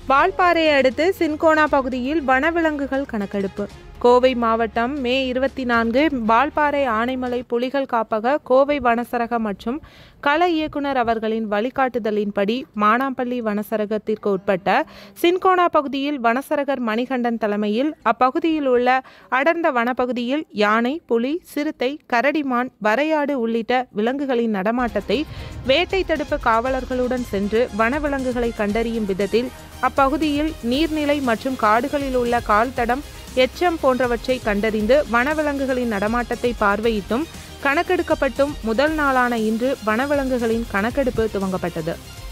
வால்பாறையை அடுத்து சின்கோனா பகுதியில் வனவிலங்குகள் கணக்கெடுப்பு கோவை மாவட்டம் மே இருபத்தி நான்கு வால்பாறை ஆனைமலை புலிகள் காப்பக கோவை வனசரக மற்றும் கள இயக்குனர் அவர்களின் வழிகாட்டுதலின்படி மானாம்பள்ளி வனசரகத்திற்கு உட்பட்ட சின்கோனா பகுதியில் வனசரகர் மணிகண்டன் தலைமையில் அப்பகுதியில் உள்ள அடர்ந்த வனப்பகுதியில் யானை புலி சிறுத்தை கரடிமான் வரையாடு உள்ளிட்ட விலங்குகளின் நடமாட்டத்தை வேட்டை தடுப்பு காவலர்களுடன் சென்று வனவிலங்குகளை கண்டறியும் விதத்தில் அப்பகுதியில் நீர்நிலை மற்றும் காடுகளில் உள்ள கால்தடம் எச்சம் போன்றவற்றை கண்டறிந்து வனவிலங்குகளின் நடமாட்டத்தை பார்வையிட்டும் கணக்கெடுக்கப்பட்டும் முதல் நாளான இன்று வனவிலங்குகளின் கணக்கெடுப்பு துவங்கப்பட்டது